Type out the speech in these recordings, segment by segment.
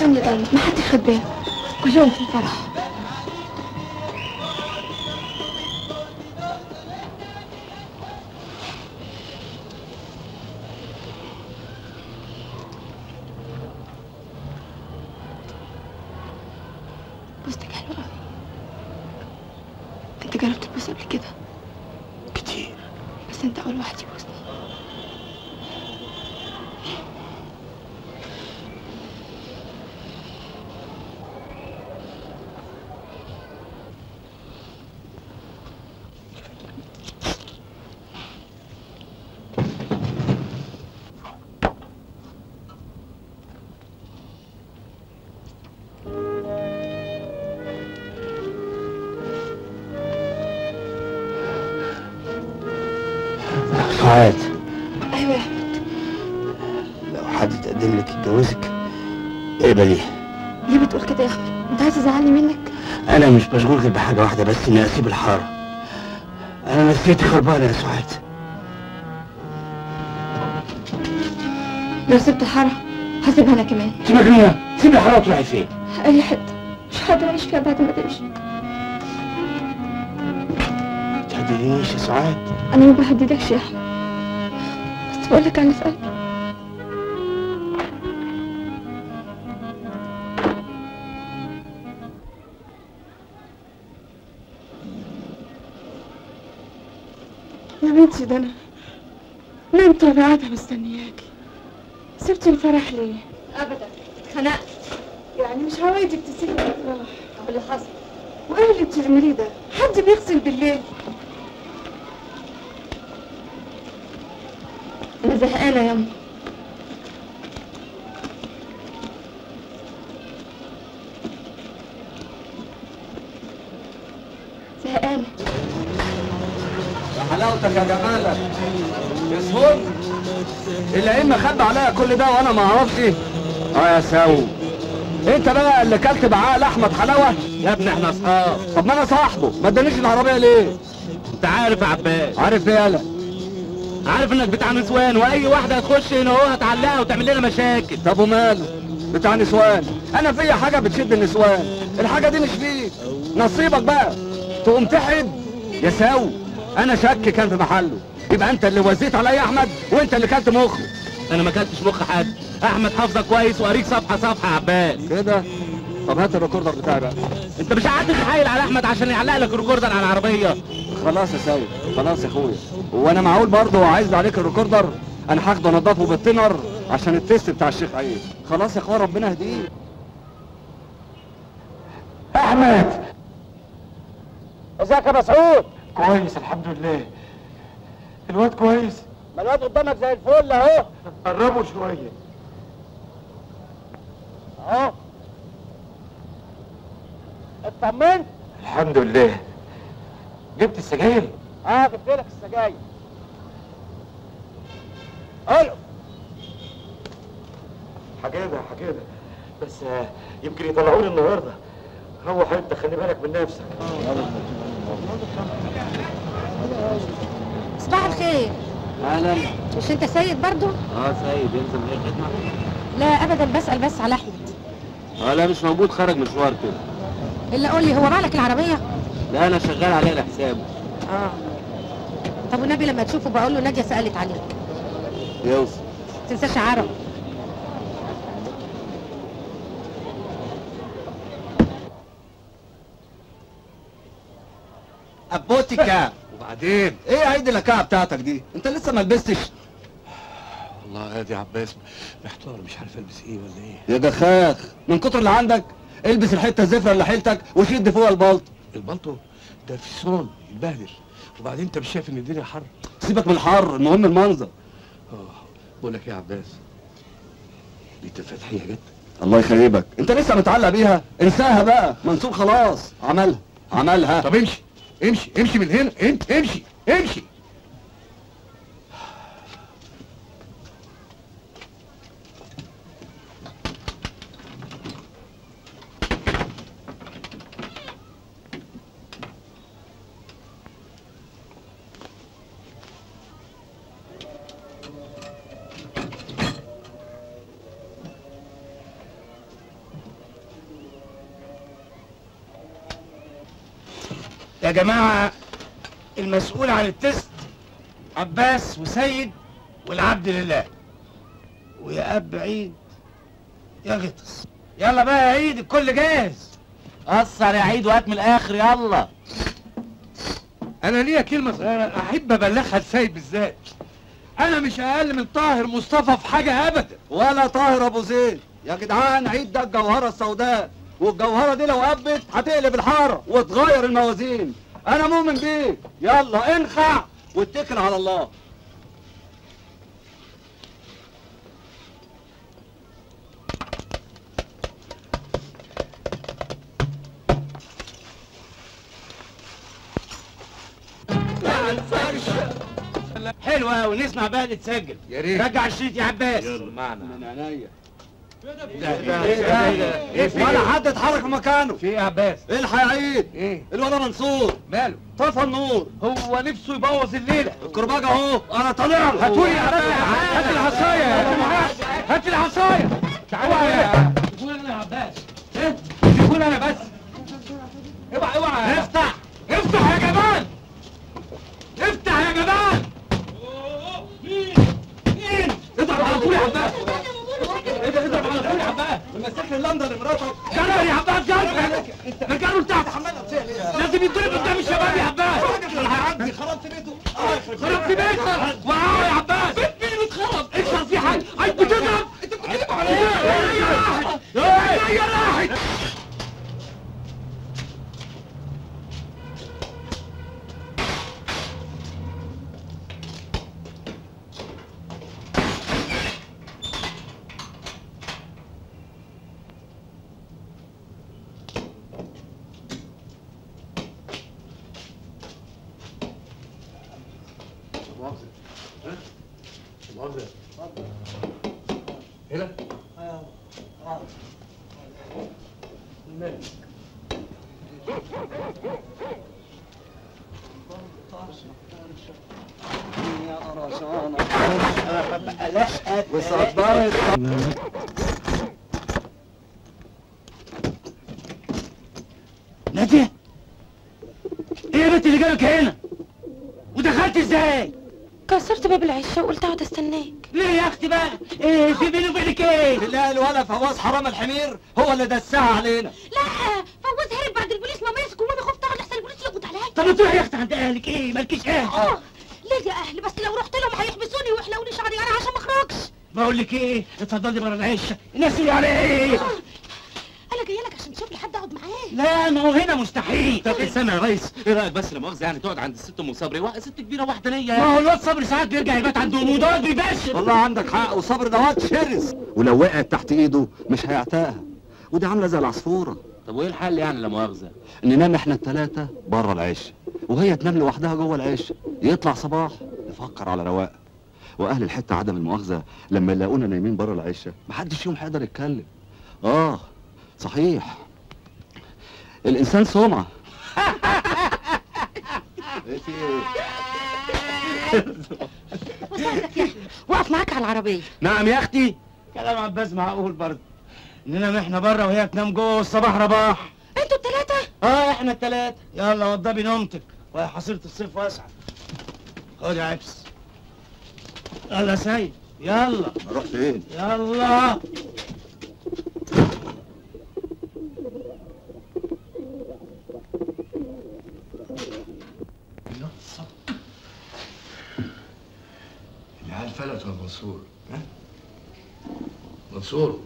الدنيا ضلمت ما حد خد باله كلهم في الفرح بوستك حلوة قوي انت جربت تبوس قبل كده كتير بس انت اول واحد يبوسني سعاد ايوه يا احمد لو حد تقدم لك يتجوزك اقبليه ليه بتقول كده يا احمد انت عايز تزعلني منك انا مش مشغول غير بحاجه واحده بس اني اسيب الحاره انا نفسيتي خربانه يا سعاد لو سبت الحاره هسيبها انا كمان انت مجنونه سيب الحاره وتروحي فين اي حته مش هقدر اعيش فيها بعد ما تمشي ما تهدينيش يا سعاد انا ما بهددكش يا احمد بس بقول لك على اللي في قلبي يا بنتي ده انا نمت وانا قاعده مستنياكي سبتي الفرح ليه؟ ابدا اتخنقت يعني مش هوايدك تسيبي الفرح طب اللي حصل وايه اللي بتعمليه ده؟ حد بيغسل بالليل انا زهقانه يا أما. زهقانه يا حلاوتك يا جمالك يسهل العلم خبى عليا كل ده وانا ما اعرفش اه يا سو انت بقى اللي كلت بعقل احمد حلاوه يا ابني احنا اصحاب طب ما انا صاحبه ما ادانيش العربيه ليه انت عارف يا عباس عارف ايه يالا عارف انك بتاع نسوان واي واحده هتخش هنا اهو هتعلقها وتعمل لنا مشاكل طب وماله بتاع نسوان انا في حاجه بتشد النسوان الحاجه دي مش فيك نصيبك بقى تقوم تحد يا سو انا شك كان في محله يبقى انت اللي وزيت عليا احمد وانت اللي كلت مخه انا ما اكلتش مخ حد احمد حافظك كويس وقريك صفحه صفحه يا عباس كده طب هات الريكوردر بتاعي بقى انت مش قاعد تتحايل على احمد عشان يعلق لك الريكوردر على العربيه خلاص يا سوي خلاص يا اخويا وانا معقول برضه عايز عليك الريكوردر انا هاخده انضفه بالتنر عشان التيست بتاع الشيخ عيد خلاص يا اخويا ربنا يهديه احمد ازيك يا مسعود كويس الحمد لله الواد كويس ما الواد قدامك زي الفل اهو قربوا شويه اهو اطمنت الحمد لله جبت السجاير اه جبت لك السجاير قول حاجاده حاجاده بس آه، يمكن يطلعوني النهارده هو حته خلي بالك من نفسك صباح الخير اهلا مش انت سيد برضو اه سيد ينزل من الخدمه لا ابدا بسال بس على احمد اه لا مش موجود خرج مشوار كده الا قول لي هو معلك العربيه لا انا شغال عليه لحسابه اه طب والنبي لما تشوفه بقول له ناديه سالت عليك يوصل ما تنساش عرب ابوتيكا وبعدين ايه عيد الكعه بتاعتك دي انت لسه ما لبستش والله ادي عباس محتار مش عارف البس ايه ولا ايه يا جخاخ من كتر اللي عندك البس الحته الزفره اللي حيلتك وشد فوق البلط البلطو ده في صون يتبهدل وبعدين انت مش شايف ان الدنيا حر سيبك من الحر المهم المنظر اه بقول لك ايه يا عباس بنت الفتحيه جت الله يخيبك انت لسه متعلق بيها انساها بقى منصور خلاص عملها عملها طب امشي امشي امشي من هنا انت امشي امشي يا جماعة المسؤول عن التست عباس وسيد والعبد لله ويا اب عيد يا غطس يلا بقى يا عيد الكل جاهز قصر يا عيد وهات من الاخر يلا انا ليا كلمه صغيره احب ابلغها لسيد بالذات انا مش اقل من طاهر مصطفى في حاجه ابدا ولا طاهر ابو زيد يا جدعان عيد ده الجوهره السوداء والجوهره دي لو قبت هتقلب الحاره وتغير الموازين انا مؤمن بيك يلا انخع واتكل على الله حلو قوي نسمع بقى نتسجل يا ريت. رجع الشريط يا عباس من عينيا ده- ده- ايه ده ايه في ولا ايه حد اتحرك من مكانه في ايه يا عباس الحق يا عيد ايه الولد منصور ماله طفى النور هو نفسه يبوظ الليله الكرباج اهو انا طالع له هاتولي يا عباس هات العصايه يا جماعه هات العصايه تعالى يا تقول انا يا عباس ايه تقول انا بس اوعى اوعى افتح افتح يا جمال افتح يا جمال مين مين اضرب على طول يا عباس اضرب على طول يا عباس مسك اللندن مراتك جرى يا عباس جرى رجعوا لتحت لازم يتضرب قدام الشباب يا عباس هيعدي خربت بيته خربت بيتك وقعوا يا عباس بيت مين اتخرب اكسر في حاجه عايز بتضرب انت بتتكلم على ايه يا راحت يا راحت وصدرت نادية ايه يا بنت اللي جابك هنا ودخلت ازاي كسرت باب العشة وقلت اقعد استناك ليه يا اختي بقى ايه في بيني وبينك ايه لا الولد فواز حرام الحمير هو اللي دسها علينا لا فوز هرب بعد البوليس ما مسكه وانا خفت اقعد احسن البوليس يقبض عليا طب ما تروحي يا اختي عند اهلك ايه مالكيش اهل اه ليه يا اهلي بس لو رحت لهم هيحبسوني ويحلقوا لي شعري انا عشان ما اخرجش بقول لك ايه اتفضلي بره العشه الناس اللي على ايه انا جايه لك عشان تشوف لي حد اقعد معاه لا ما هو هنا مستحيل طب استنى يا ريس ايه رايك بس لا مؤاخذه يعني تقعد عند الست ام صبري واحده ست كبيره واحده ليا ما هو الواد صبري ساعات بيرجع يبات عندهم وده بيبشر والله عندك حق وصبر ده واد شرس ولو وقعت تحت ايده مش هيعتقها ودي عامله زي العصفوره طب وايه الحل يعني لا مؤاخذه ننام احنا التلاتة بره العش وهي تنام لوحدها جوه العش يطلع صباح نفكر على رواق واهل الحته عدم المؤاخذه لما يلاقونا نايمين بره العشه محدش فيهم هيقدر يتكلم اه صحيح الانسان سمعه ايه في ايه وساعدك يا اخي واقف معاك على العربيه نعم يا اختي كلام عباس معقول برضه ننام احنا بره وهي تنام جوه والصباح رباح انتوا الثلاثه اه احنا التلاتة يلا وضبي نومتك ويا حصيرة الصيف واسعة خد يا عبس يلا يا سيد يلا اروح فين يلا العيال فلت يا منصور ها؟ منصور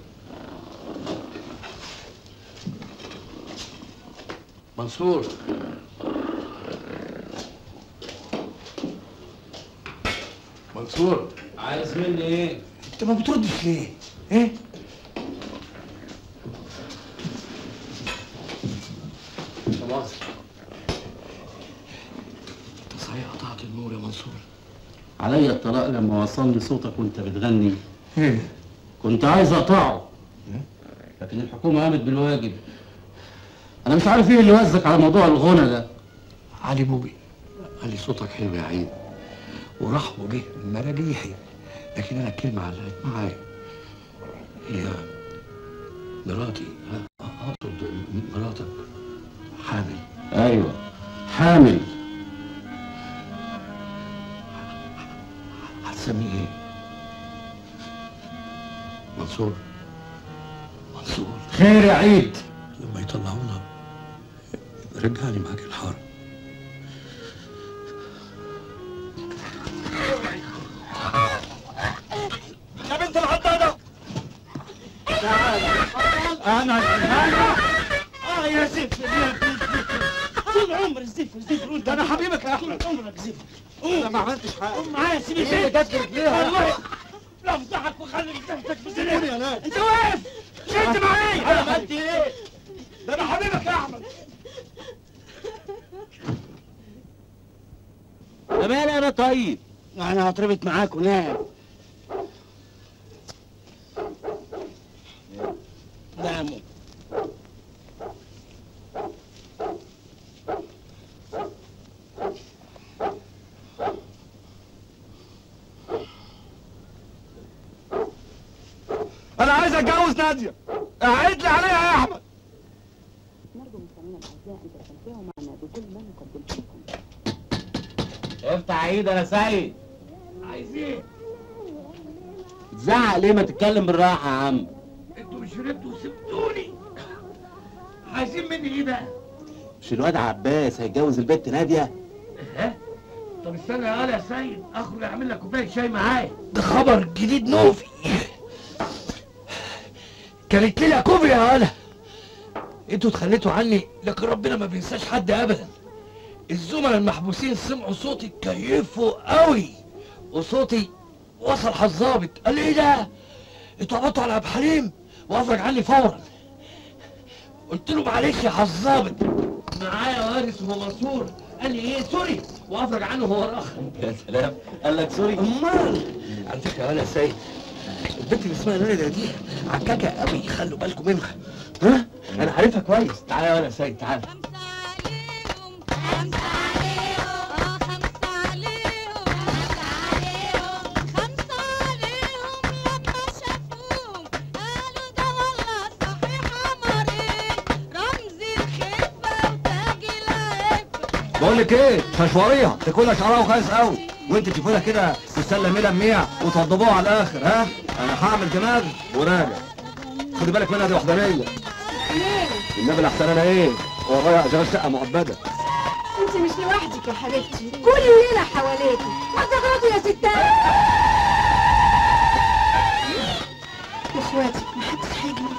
منصور منصور عايز مني ايه؟ انت ما بتردش ليه؟ ايه؟ لا مؤاخذة انت صحيح قطعت النور يا منصور عليا الطلاق لما وصلني صوتك وانت بتغني ايه كنت عايز اقطعه لكن الحكومه قامت بالواجب انا مش عارف ايه اللي وزك على موضوع الغنى ده علي بوبي قال لي صوتك حلو يا عيد وراح وجه مراجيحي لكن انا الكلمه علقت معايا هي مراتي ها اقصد مراتك حامل ايوه حامل هتسميه ايه؟ منصور منصور خير يا عيد لما يطلعونا يبقى رجعني معاك الحارة يا بنت العضاضة انا انا اه يا زفت يا طول عمرك زفت زفت ده انا حبيبك يا احمد عمرك زفت انا ما عملتش حاجه قوم معايا سيب البيت جت رجليها والله لا افضحك وخلي رجلتك في سنين يا ناس انت واقف شد معايا انا عملت ايه ده انا حبيبك يا احمد يا مالي انا طيب انا هتربط معاك ونام ناموا انا عايز اتجوز ناديه اعد لي عليها يا احمد افتح عيد يا سيد عايز ايه تزعق ليه ما تتكلم بالراحه يا عم انتوا مش شربتوا وسبتوني عايزين مني ايه بقى مش الواد عباس هيتجوز البت ناديه ها طب استنى يا يا سيد اخرج اعمل لك كوبايه شاي معايا ده خبر جديد نوفي كانت ليله كوبري يا هلا انتوا اتخليتوا عني لكن ربنا ما بينساش حد ابدا الزملاء المحبوسين سمعوا صوتي اتكيفوا قوي وصوتي وصل حظابط قال لي ايه ده انتوا قبضتوا على ابو حليم وافرج عني فورا قلت له معلش يا حظابط معايا وارث اسمه منصور قال لي ايه سوري وافرج عنه هو الاخر يا سلام قال لك سوري امال على فكره انا سيد البنت اللي اسمها ناديه دي عكاكه قوي خلوا بالكم منها ها انا عارفها كويس تعالى يا ولا سيد تعالى خمسة عليهم اه خمسة عليهم خمسة عليهم خمسة عليهم لما شافوهم قالوا ده والله صحيح مريض رمز الخفة وتاج العفة بقول لك ايه ششوريه تاكلها شعرها وخايس قوي وانت تشوفوها كده تسلمي لها ميع وتوضبوها على الاخر ها انا هعمل دماغ وراجع خدي بالك منها دي وحدانيه النبي الاحسن انا ايه ورايا اشغال شقه مؤبده انت مش لوحدك يا حبيبتي كل الليله حواليكي ما تغلطوا يا ستات يا اخواتي ما حدش هيجي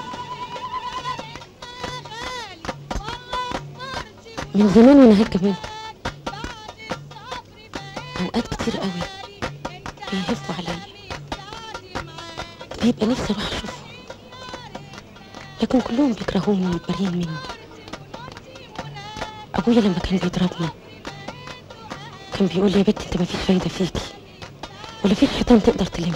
من زمان وانا هكا منه اوقات كتير قوي بيهفوا عليا بيبقى نفسي اروح اشوفهم لكن كلهم بيكرهوني ومتبرين مني ابويا لما كان بيضربني كان بيقول لي يا بنت انت مفيش فايده فيكي ولا في حيطان تقدر تلمك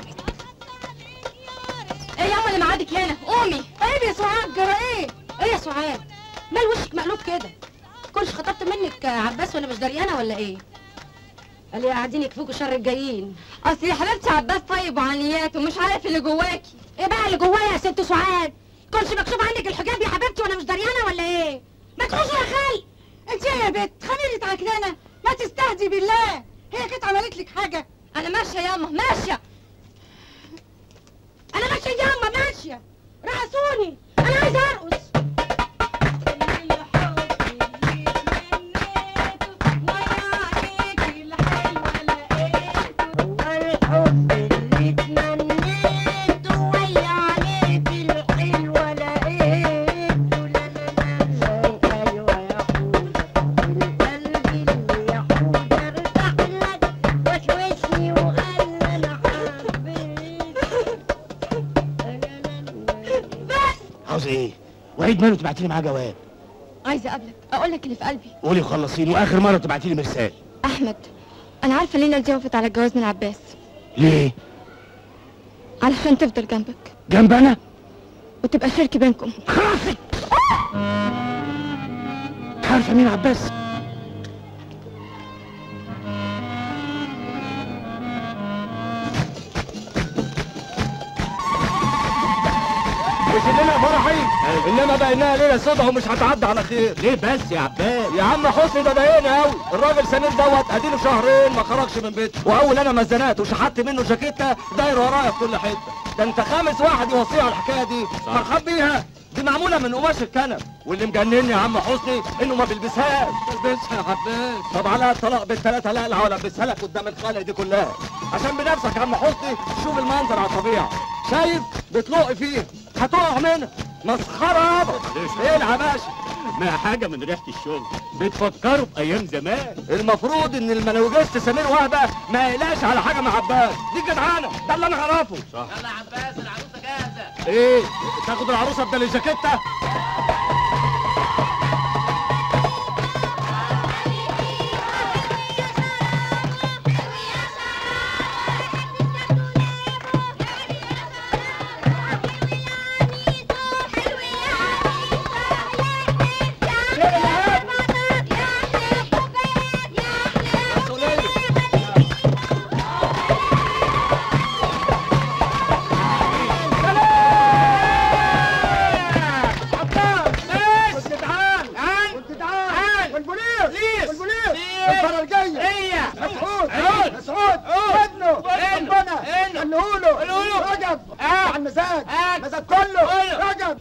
ايه يا اللي معادك هنا قومي ايه يا سعاد جرى ايه ايه يا سعاد مال وشك مقلوب كده كلش خطبت منك عباس وانا مش دريانه ولا ايه قال لي قاعدين يكفوكوا شر الجايين اصل يا حبيبتي عباس طيب وعنيات ومش عارف اللي جواكي ايه بقى اللي جوايا يا ست سعاد كلش مكتوب عندك الحجاب يا حبيبتي وانا مش دريانه ولا ايه ما تخشي يا خال انت ايه يا بنت خميرة عكنانة ما تستهدي بالله هي كانت عملت لك حاجة انا ماشيه ياما ماشيه انا ماشيه ياما ماشيه رقصوني انا عايزه ارقص عاوز ايه وعيد ماله تبعتي لي معاه جواب عايزه اقابلك اقول لك اللي في قلبي قولي وخلصيني واخر مره تبعتي لي مرسال احمد انا عارفه ليه ناديه وافقت على الجواز من عباس ليه علشان تفضل جنبك جنب انا وتبقى شركه بينكم خلاص عارفه مين عباس مش اننا فرحي انما سبق انها ليله سودا ومش هتعدي على خير ليه بس يا عباس يا عم حسني ده ضايقني قوي الراجل سمير دوت اديله شهرين ما خرجش من بيته واول انا ما اتزنقت وشحت منه جاكيته داير ورايا في كل حته ده انت خامس واحد يوصيه على الحكايه دي فرحان بيها دي معموله من قماش الكنب واللي مجنني يا عم حسني انه ما بيلبسهاش بلبسها يا عباس طب على الطلاق بالثلاثه لا ولا البسها لك قدام الخلق دي كلها عشان بنفسك يا عم حسني شوف المنظر على الطبيعه شايف بتلقي فيه هتقع منها مسخره يابا ايه يا باشا ما حاجة من ريحة الشغل بتفكروا بأيام زمان المفروض ان المنوجست سمير وهبه ما يقلقش على حاجه مع عباس دي جدعانه ده اللي انا اعرفه صح يلا يا عباس العروسه جاهزه ايه تاخد العروسه بدل الجاكيته الفرة الجاية هي مسعود مسعود ابنه ربنا خلوله رجب على المزاج مزاج كله رجب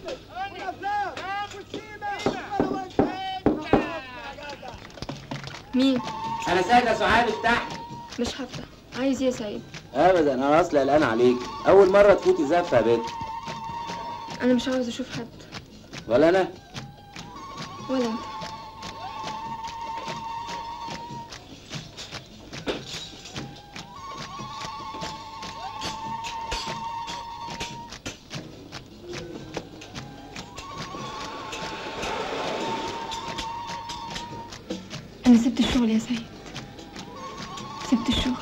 مين؟ انا سيد يا سعاد افتح مش هفتح عايز ايه يا سيد؟ ابدا انا اصلا قلقان عليك اول مره تفوتي زفه يا بنت انا مش عاوز اشوف حد ولا انا ولا انت انا سبت الشغل يا سيد سبت الشغل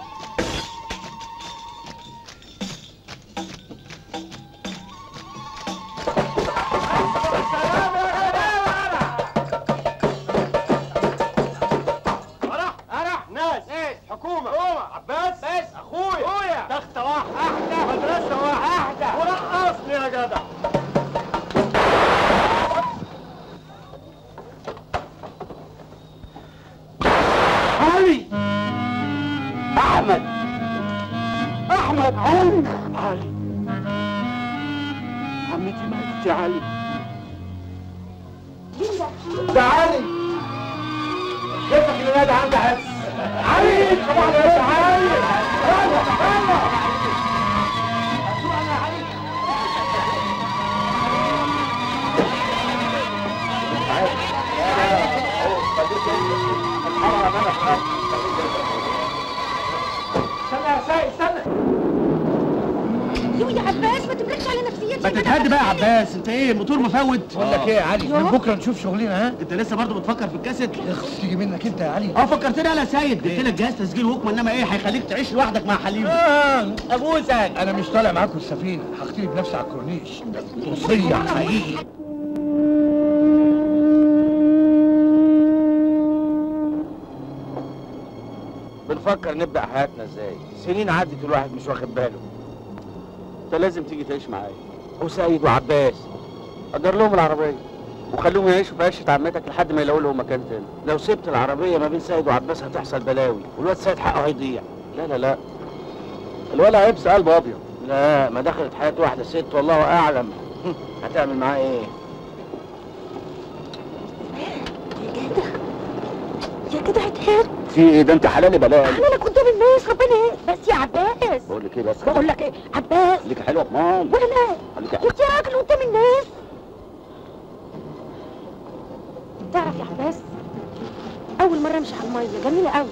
فرح ناس ناس حكومة حكومة عباس بس اخويا اخويا تختة واحدة مدرسة واحدة ورقصني يا جدع علي احمد احمد علي علي عمتي ماتت يا علي ده علي كيفك اللي نادى عندي حس علي طبعا يا علي يلا يلا استنى يا سايق استنى يو يا عباس ما تملكش على نفسيتي ما تتهدي بقى يا عباس انت ايه الموتور مفوت بقول لك ايه يا علي من بكره نشوف شغلنا ها انت لسه برضه بتفكر في الكاسيت اخس تيجي منك انت يا علي اه فكرتني انا يا سيد قلت لك جهاز تسجيل وكمان انما ايه هيخليك تعيش لوحدك مع حليم آه ابوسك انا مش طالع معاكم السفينه هختلي بنفسي على الكورنيش وصيه حقيقي بنفكر نبدأ حياتنا ازاي سنين عدت الواحد مش واخد باله انت لازم تيجي تعيش معايا وسيد وعباس اجر لهم العربية وخليهم يعيشوا في عيشة عمتك لحد ما يلاقوا لهم مكان تاني لو سبت العربية ما بين سيد وعباس هتحصل بلاوي والواد سيد حقه هيضيع لا لا لا الولد هيبس قلب ابيض لا ما دخلت حياة واحدة ست والله اعلم هتعمل معاه ايه يا جدع اتهد في ايه ده انت حلال بلاوي انا قدام الناس ربنا ايه بس يا عباس بقول لك ايه بس بقول لك ايه عباس خليك حلوه امال ولا لا خليك قلت يا راجل قدام الناس تعرف يا عباس اول مره امشي على الميه جميله قوي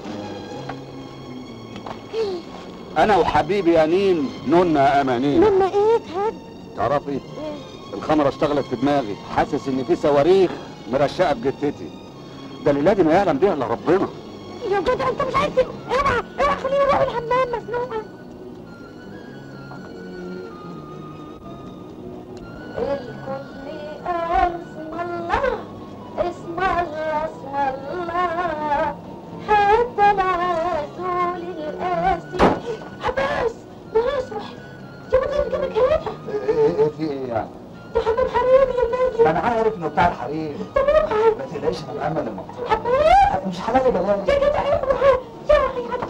انا وحبيبي انين نونا امانين لما ايه اتهد تعرفي ايه الخمره اشتغلت في دماغي حاسس ان في صواريخ مرشقه بجتتي ده الليله دي ما يعلم بيها الا ربنا يا جدع انت مش عايز تبقى- اوعى اوعى خليني اروح الحمام مزنوقه الكل اسم الله اسم الله اسم الله حتى العسول القاسي عباس ما يصلح يا بدي نجيبك هنا ايه ايه في ايه يعني يا حمام حبيبي يا ما انا عارف انه بتاع الحريم ما تقلقيش انا مأمن الموضوع مش حلال يا جلال يا جدع يا اخي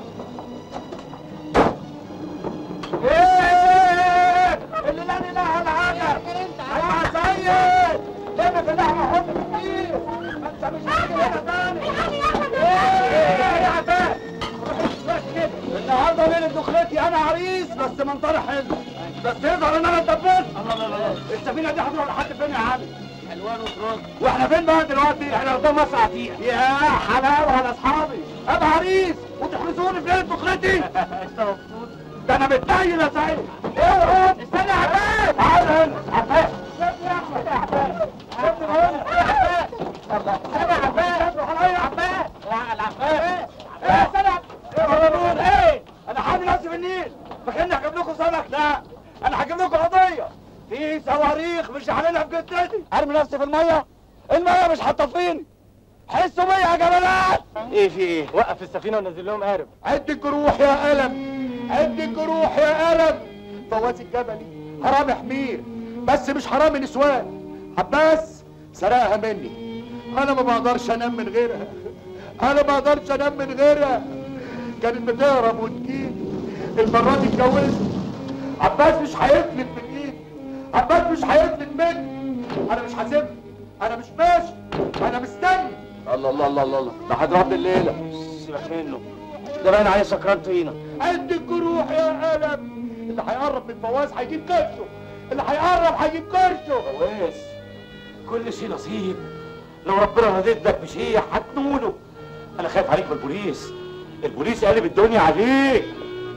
ايه اللي لا اله الا عجب ايوه يا سيد لم في اللحمه حط كتير ما انت مش هتيجي هنا تاني ايه يا عباد النهارده ليله دخلتي انا عريس بس منظري حلو بس يظهر ان انا اتدبست الله الله الله السفينه دي هتروح لحد فين يا علي؟ حلوان وترد واحنا فين بقى دلوقتي؟ احنا قدام مصر عتيق يا حلاوه يا اصحابي ابقى عريس وتحبسوني في ليله دخلتي انت مبسوط ده انا متنيل يا سعيد ايه استنى يا عباد تعال هنا عباد سيبني يا احمد يا عباد سيبني هنا يا عباد استنى يا عباد روح عليا يا عباد لا العباد ايه استنى ايه هربون ايه انا حامل نفسي في النيل فاكرني هجيب لكم سمك لا انا هجيب لكم قضيه في صواريخ مش هعلنها في جدتي ارمي نفسي في الميه الميه مش هتطفيني حسوا بيا يا جبلات ايه في ايه وقف السفينه ونزل لهم قارب عد الجروح يا قلم عد الجروح يا قلم فواز الجبلي حرامي حمير بس مش حرامي نسوان عباس سرقها مني انا ما بقدرش انام من غيرها انا ما اقدرش انام من غيرها كانت بتهرب وتجيب المره دي اتجوزت عباس مش هيفلت من ايدي عباس مش هيفلت مني انا مش هسيبها انا مش ماشي انا مستني الله الله الله الله ده هضرب الليله سيبك منه ده باين عليه سكران طينه قد الجروح يا قلم اللي هيقرب من فواز هيجيب كرشه اللي هيقرب هيجيب كرشه فواز كل شيء نصيب لو ربنا رددك بشيء هتنوله انا خايف عليك من البوليس البوليس قلب الدنيا عليك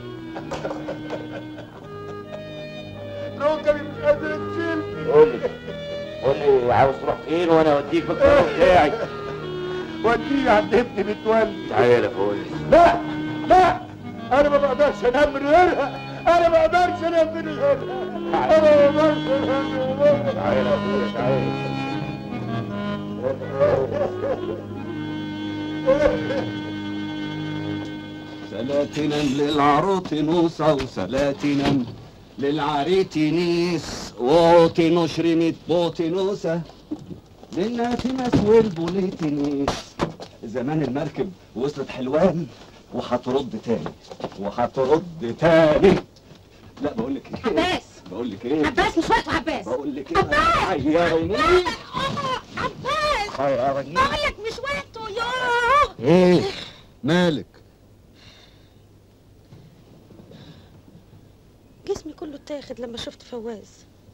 ركبي مش قادر تشيل قول لي قول لي عاوز تروح فين وانا اوديك بالقرار بتاعي وديني عند ابني متولي تعالى يا فوز لا لا انا ما بقدرش انام من غيرها انا ما اقدرش انام من غيرها انا ما اقدرش انام من غيرها تعالى يا اخويا تعالى سلاتنا للعروت نوسة وسلاتنا للعريت نيس وعوتي نشرمت بوتي نوسة للناتنس والبوليت نيس زمان المركب وصلت حلوان وهترد تاني وهترد تاني لا بقول لك ايه عباس بقول لك ايه عباس مش وقته عباس بقول لك ايه عباس حيرني عباس حيرني بقول لك مش وقته ياه ايه مالك جسمي كله اتاخد لما شفت فواز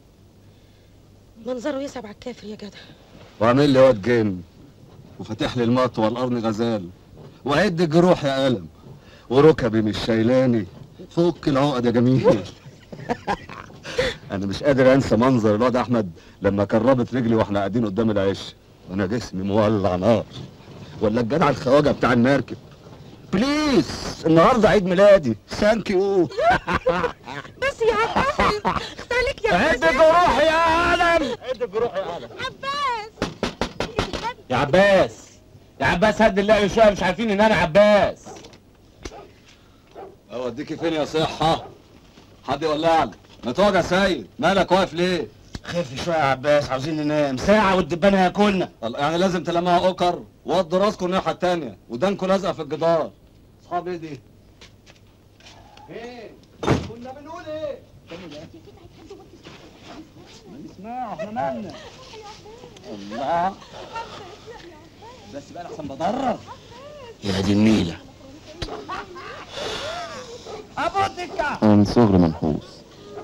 منظره يصعب على الكافر يا جدع وعامل لي واد جيم وفاتح لي المطوى القرن غزال وعد الجروح يا قلم وركبي مش شايلاني فك العقد يا جميل انا مش قادر انسى منظر الواد احمد لما كان رابط رجلي واحنا قاعدين قدام العش وانا جسمي مولع نار ولا الجدع الخواجه بتاع المركب بليز النهارده عيد ميلادي ثانك يو بس يا عباس خسالك يا عد الجروح يا قلم عد الجروح يا قلم عباس يا عباس يا عباس هد الله شويه مش عارفين ان انا عباس اوديكي فين يا صحة؟ حد يولع لي ما تقعد يا سيد مالك واقف ليه؟ خف شويه يا عباس عاوزين ننام ساعه والدبان هياكلنا الله، يعني لازم تلمها اوكر وضوا راسكم الناحية التانية ودانكم لازقة في الجدار اصحاب ايه دي؟ كنا بنقول ايه؟ ما نسمعه احنا مالنا الله بس بقى احسن بضرر يا دي النيله ابو الدكه أنا من صغري منحوس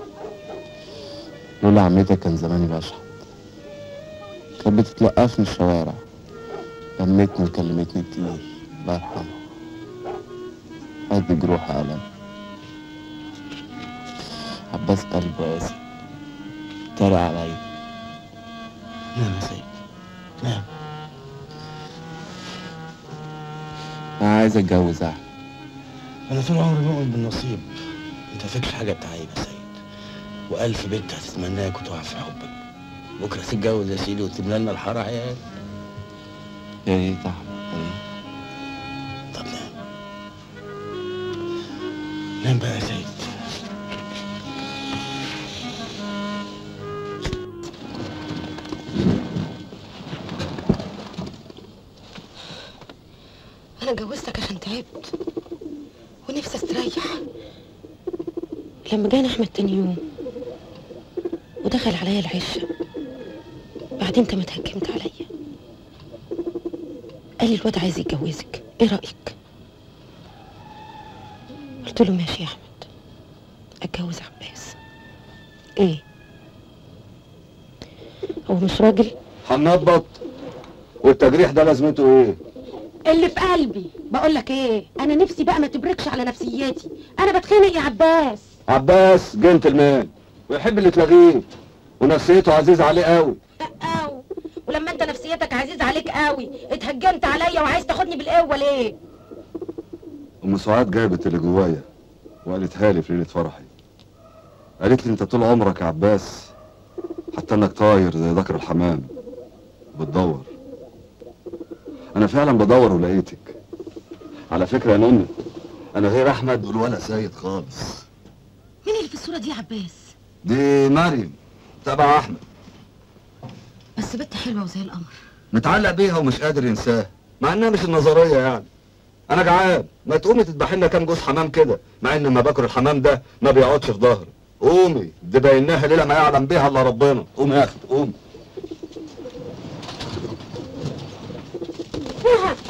لولا عمتك كان زماني بشحت كانت بتتلقفني الشوارع لمتني وكلمتني كتير الله يرحمها قد جروح ألم عباس قلبه قاسي اتريق عليا نام يا سيد نام أنا عايز أتجوز أحمد انا طول عمري مؤمن بالنصيب انت فاكر حاجه بتعيب يا سيد والف بنت هتتمناك وتقع في حبك بكره تتجوز يا سيدي وتملى لنا الحاره عيال يا ريت أحمد يا ريت طب نام نام بقى يا سيد انا اتجوزتك عشان تعبت ونفسي استريح لما جانا احمد تاني يوم ودخل عليا العشه بعدين انت ما تهكمت عليا قال لي الواد عايز يتجوزك ايه رايك قلت له ماشي يا احمد اتجوز عباس ايه هو مش راجل هنبط والتجريح ده لازمته ايه اللي في قلبي بقول لك ايه انا نفسي بقى ما تبركش على نفسيتي انا بتخانق يا عباس عباس جنتلمان ويحب اللي تلاغيه ونفسيته عزيزة عليه قوي أو ولما انت نفسيتك عزيز عليك قوي اتهجمت عليا وعايز تاخدني بالقوه ليه ام سعاد جابت اللي جوايا وقالتها لي في ليله فرحي قالت لي انت طول عمرك يا عباس حتى انك طاير زي ذكر الحمام بتدور انا فعلا بدور ولقيتك على فكره يا نوني انا غير احمد والولا سيد خالص مين اللي في الصوره دي يا عباس دي مريم تبع احمد بس بنت حلوه وزي القمر متعلق بيها ومش قادر ينساها مع انها مش النظريه يعني انا جعان ما تقومي تذبحي لنا كام جوز حمام كده مع ان ما باكل الحمام ده ما بيقعدش في ظهري قومي دي بايناها ليله ما يعلم بيها الا ربنا قومي يا اخي قومي فيها